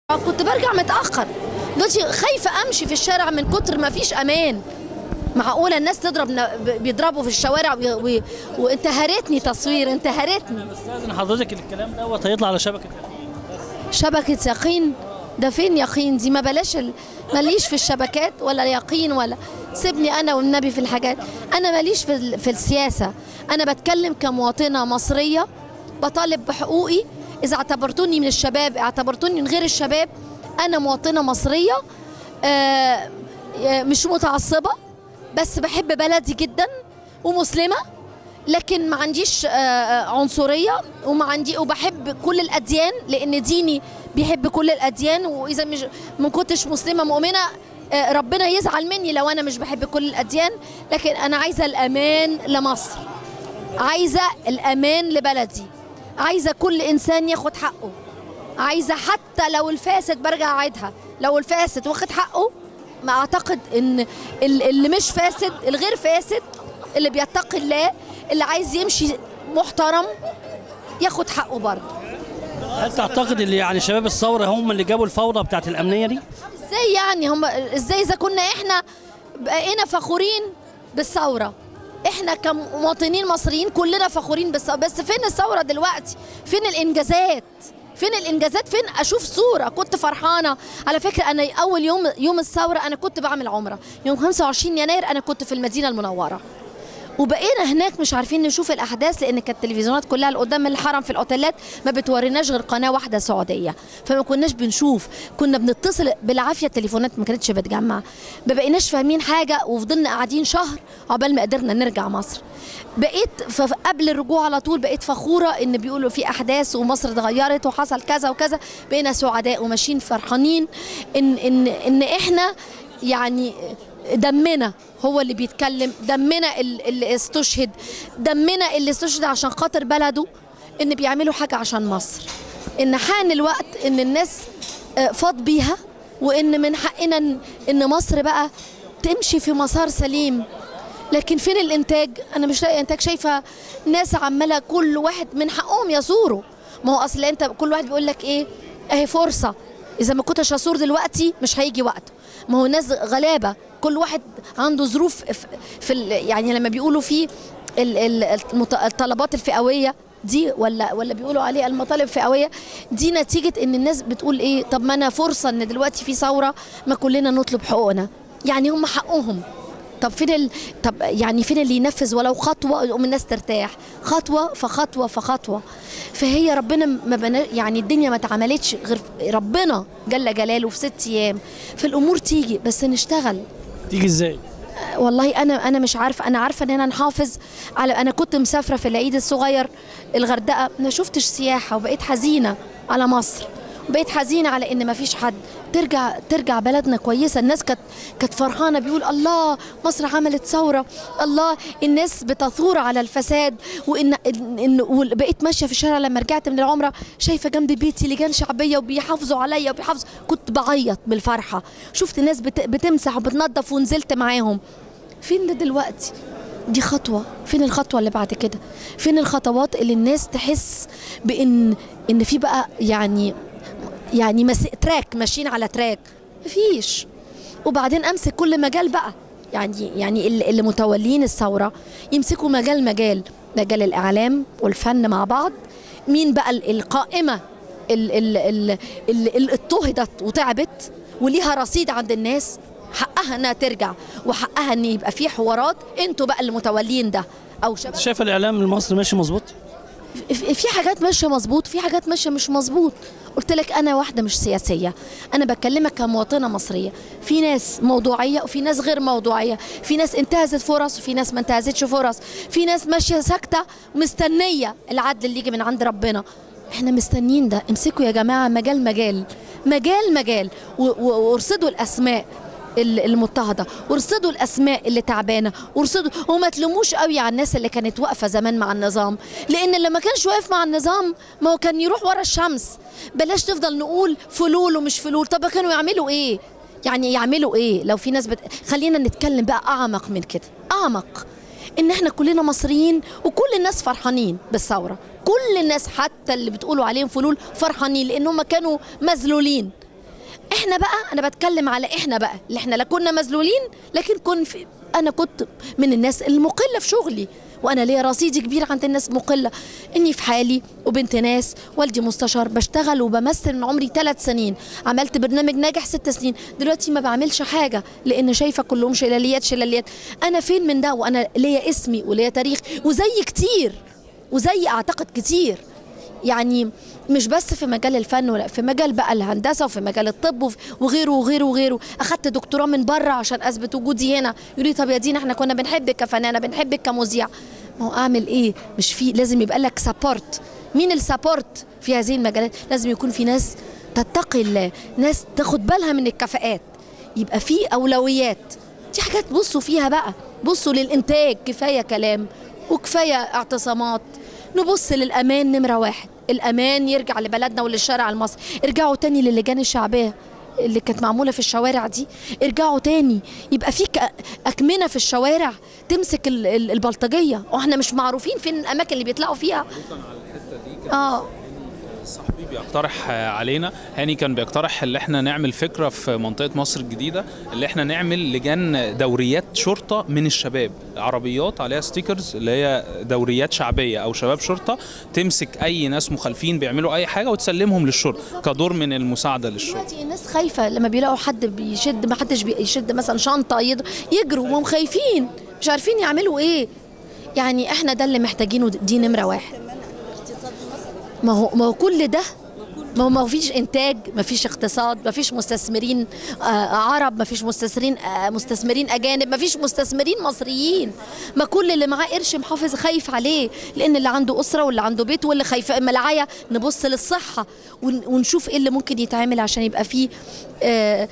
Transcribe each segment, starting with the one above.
كنت برجع متاخر دلوقتي خايفه امشي في الشارع من كتر ما فيش امان معقوله الناس تضرب ن- بيضربوا في الشوارع و... و... وانت هرتني تصوير انت هرتني بستاذن حضرتك الكلام دوت هيطلع على شبكه يقين بس شبكه يقين ده فين يقين دي ما بلاش ال... ماليش في الشبكات ولا يقين ولا سيبني انا والنبي في الحاجات انا ماليش في, ال... في السياسه انا بتكلم كمواطنه مصريه بطالب بحقوقي اذا اعتبرتوني من الشباب اعتبرتوني من غير الشباب انا مواطنه مصريه آه آه، مش متعصبه بس بحب بلدي جدا ومسلمه لكن ما عنديش آه، آه، عنصريه وما عندي وبحب كل الاديان لان ديني بيحب كل الاديان واذا مش ما كنتش مسلمه مؤمنه آه، ربنا يزعل مني لو انا مش بحب كل الاديان لكن انا عايزه الامان لمصر عايزه الامان لبلدي عايزه كل انسان ياخد حقه عايزه حتى لو الفاسد برجع اعيدها لو الفاسد واخد حقه ما اعتقد ان ال- اللي مش فاسد الغير فاسد اللي بيتقي الله اللي عايز يمشي محترم ياخد حقه برضه هل تعتقد اللي يعني شباب الثوره هم اللي جابوا الفوضى بتاعت الامنيه دي؟ ازاي يعني هم ازاي اذا كنا احنا بقينا فخورين بالثوره احنا كمواطنين مصريين كلنا فخورين بالثوره بس فين الثوره دلوقتي فين الانجازات فين الانجازات فين اشوف صوره كنت فرحانه على فكره انا اول يوم يوم الثوره انا كنت بعمل عمره يوم 25 يناير انا كنت في المدينه المنوره وبقينا هناك مش عارفين نشوف الاحداث لان كانت التلفزيونات كلها اللي قدام الحرم في الاوتيلات ما بتوريناش غير قناه واحده سعوديه فما كناش بنشوف كنا بنتصل بالعافيه التليفونات ما كانتش بتجمع ما بقيناش فاهمين حاجه وفضلنا قاعدين شهر عقبال ما قدرنا نرجع مصر بقيت ف- قبل الرجوع على طول بقيت فخوره ان بيقولوا في احداث ومصر اتغيرت وحصل كذا وكذا بقينا سعداء وماشيين فرحانين ان ان ان احنا يعني دمنا هو اللي بيتكلم دمنا ال- اللي استشهد دمنا اللي استشهد عشان خاطر بلده ان بيعملوا حاجه عشان مصر ان حان الوقت ان الناس آه، فاض بيها وان من حقنا ان- ان مصر بقى تمشي في مسار سليم لكن فين الانتاج انا مش لاقي انتاج شايفه ناس عماله كل واحد من حقهم يزوروا ما هو اصل انت كل واحد بيقول لك ايه اهي فرصه اذا ما كنتش ازور دلوقتي مش هيجي وقته ما هو ناس غلابه كل واحد عنده ظروف في, في ال- يعني لما بيقولوا في ال- ال- المط- الطلبات الفئويه دي ولا ولا بيقولوا عليه المطالب الفئويه دي نتيجه ان الناس بتقول ايه طب ما انا فرصه ان دلوقتي في ثوره ما كلنا نطلب حقوقنا يعني هم حقهم طب فين ال... طب يعني فين اللي ينفذ ولو خطوه يقوم الناس ترتاح خطوه فخطوه فخطوه فهي ربنا ما بنا يعني الدنيا ما اتعملتش غير ربنا جل جلاله في ست ايام فالامور تيجي بس نشتغل تيجي ازاي؟ والله انا انا مش عارفه انا عارفه ان انا نحافظ على انا كنت مسافره في العيد الصغير الغردقه ما شفتش سياحه وبقيت حزينه على مصر وبقيت حزينه على ان ما فيش حد ترجع ترجع بلدنا كويسه الناس كانت كانت فرحانه بيقول الله مصر عملت ثوره الله الناس بتثور على الفساد وان ان إن بقيت ماشيه في الشارع لما رجعت من العمره شايفه جنب بيتي لجان شعبيه وبيحافظوا عليا وبيحافظوا كنت بعيط بالفرحه شفت ناس بت- بتمسح وبتنظف ونزلت معاهم فين ده دلوقتي دي خطوة فين الخطوة اللي بعد كده فين الخطوات اللي الناس تحس بان ان في بقى يعني يعني مس... تراك ماشيين على تراك مفيش وبعدين امسك كل مجال بقى يعني يعني اللي اللي متولين الثورة يمسكوا مجال مجال مجال الاعلام والفن مع بعض مين بقى ال- القائمة اللي ال... ال... ال... ال... اضطهدت وتعبت وليها رصيد عند الناس حقها انها ترجع وحقها ان يبقى في حوارات انتوا بقى اللي متولين ده او شباب شايف الاعلام المصري ماشي مظبوط؟ في في حاجات ماشيه مظبوط في حاجات ماشيه مش مظبوط قلت لك انا واحده مش سياسيه انا بكلمك كمواطنه مصريه في ناس موضوعيه وفي ناس غير موضوعيه في ناس انتهزت فرص وفي ناس ما انتهزتش فرص في ناس ماشيه ساكته مستنيه العدل اللي يجي من عند ربنا احنا مستنيين ده امسكوا يا جماعه مجال مجال مجال مجال و- و- وارصدوا الاسماء ال- المضطهده وارصدوا الاسماء اللي تعبانه وارصدوا وما تلوموش قوي على الناس اللي كانت واقفه زمان مع النظام لان اللي ما كانش واقف مع النظام ما هو كان يروح ورا الشمس بلاش تفضل نقول فلول ومش فلول طب كانوا يعملوا ايه يعني يعملوا ايه لو في ناس بت... خلينا نتكلم بقى اعمق من كده اعمق ان احنا كلنا مصريين وكل الناس فرحانين بالثوره كل الناس حتى اللي بتقولوا عليهم فلول فرحانين لان هم كانوا مذلولين احنا بقى انا بتكلم على احنا بقى اللي احنا لا كنا مذلولين لكن كن في انا كنت من الناس المقله في شغلي وانا ليا رصيد كبير عند الناس مقله اني في حالي وبنت ناس والدي مستشار بشتغل وبمثل من عمري ثلاث سنين عملت برنامج ناجح ست سنين دلوقتي ما بعملش حاجه لان شايفه كلهم شلاليات شلاليات انا فين من ده وانا ليا اسمي وليا تاريخ وزي كتير وزي اعتقد كتير يعني مش بس في مجال الفن ولا في مجال بقى الهندسه وفي مجال الطب وف- وغيره وغيره وغيره اخدت دكتوراه من بره عشان اثبت وجودي هنا يقولوا لي طب يا دينا احنا كنا بنحبك كفنانه بنحبك كمذيع ما هو اعمل ايه مش في لازم يبقى لك سبورت مين السبورت في هذه المجالات لازم يكون في ناس تتقي الله ناس تاخد بالها من الكفاءات يبقى في اولويات دي حاجات بصوا فيها بقى بصوا للانتاج كفايه كلام وكفايه اعتصامات نبص للامان نمره واحد الامان يرجع لبلدنا وللشارع المصري ارجعوا تاني للجان الشعبيه اللي كانت معموله في الشوارع دي ارجعوا تاني يبقى في ك- اكمنه في الشوارع تمسك ال- ال- البلطجيه واحنا مش معروفين فين الاماكن اللي بيطلعوا فيها اه صاحبي بيقترح علينا هاني كان بيقترح اللي احنا نعمل فكره في منطقه مصر الجديده اللي احنا نعمل لجان دوريات شرطه من الشباب عربيات عليها ستيكرز اللي هي دوريات شعبيه او شباب شرطه تمسك اي ناس مخالفين بيعملوا اي حاجه وتسلمهم للشرطه كدور من المساعده للشرطه دلوقتي الناس خايفه لما بيلاقوا حد بيشد ما حدش بيشد مثلا شنطه يض- يجروا وهم خايفين مش عارفين يعملوا ايه يعني احنا ده اللي محتاجينه دي نمره واحد ما هو ما هو كل ده ما هو ما فيش انتاج ما فيش اقتصاد ما فيش مستثمرين آه، عرب ما فيش مستثمرين آه، مستثمرين اجانب ما فيش مستثمرين مصريين ما كل اللي معاه قرش محافظ خايف عليه لان اللي عنده اسره واللي عنده بيت واللي خايف ملاعيه نبص للصحه ون- ونشوف ايه اللي ممكن يتعمل عشان يبقى فيه آه،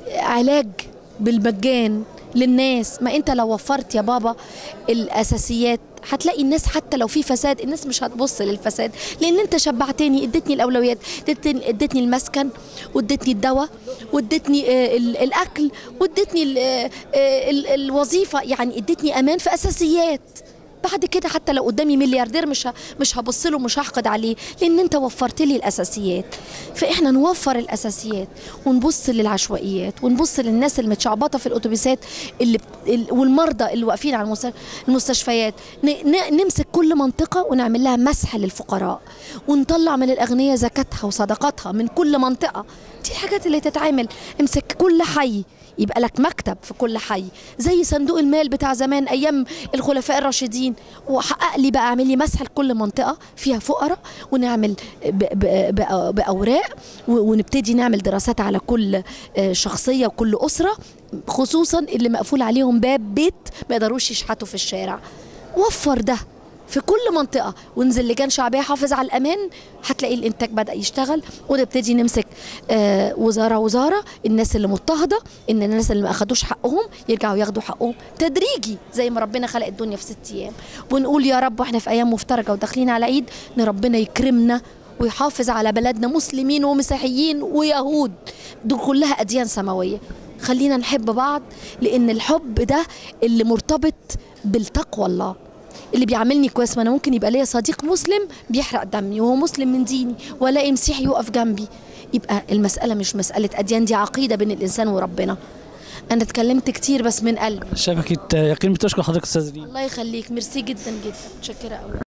علاج بالمجان للناس ما انت لو وفرت يا بابا الاساسيات هتلاقي الناس حتى لو في فساد الناس مش هتبص للفساد لان انت شبعتني اديتني الاولويات اديتني اديتني المسكن واديتني الدواء واديتني آه، ال- الاكل واديتني ال- آه، آه، ال- الوظيفه يعني اديتني امان في اساسيات بعد كده حتى لو قدامي ملياردير مش ه- مش هبص له مش هحقد عليه لان انت وفرت لي الاساسيات فاحنا نوفر الاساسيات ونبص للعشوائيات ونبص للناس المتشعبطه في الاتوبيسات اللي بت... ال- والمرضى اللي واقفين على المست- المستشفيات ن... ن... نمسك كل منطقه ونعمل لها مسح للفقراء ونطلع من الاغنياء زكاتها وصدقاتها من كل منطقه دي الحاجات اللي تتعمل امسك كل حي يبقى لك مكتب في كل حي زي صندوق المال بتاع زمان ايام الخلفاء الراشدين وحقق لي بقى اعمل لي مسح لكل منطقه فيها فقراء ونعمل ب ب ب باوراق و- ونبتدي نعمل دراسات على كل آه، شخصيه وكل اسره خصوصا اللي مقفول عليهم باب بيت ما يقدروش يشحتوا في الشارع وفر ده في كل منطقة ونزل لجان شعبية حافظ على الأمان هتلاقي الإنتاج بدأ يشتغل ونبتدي نمسك آه وزارة وزارة الناس اللي مضطهدة إن الناس اللي ما أخدوش حقهم يرجعوا ياخدوا حقهم تدريجي زي ما ربنا خلق الدنيا في ست أيام ونقول يا رب وإحنا في أيام مفترجة وداخلين على عيد إن ربنا يكرمنا ويحافظ على بلدنا مسلمين ومسيحيين ويهود دول كلها أديان سماوية خلينا نحب بعض لأن الحب ده اللي مرتبط بالتقوى الله اللي بيعاملني كويس ما انا ممكن يبقى ليا صديق مسلم بيحرق دمي وهو مسلم من ديني والاقي مسيحي يقف جنبي يبقى المساله مش مساله اديان دي عقيده بين الانسان وربنا انا اتكلمت كتير بس من قلبي شبكه يقين بتشكر حضرتك استاذ ريم الله يخليك ميرسي جدا جدا متشكره قوي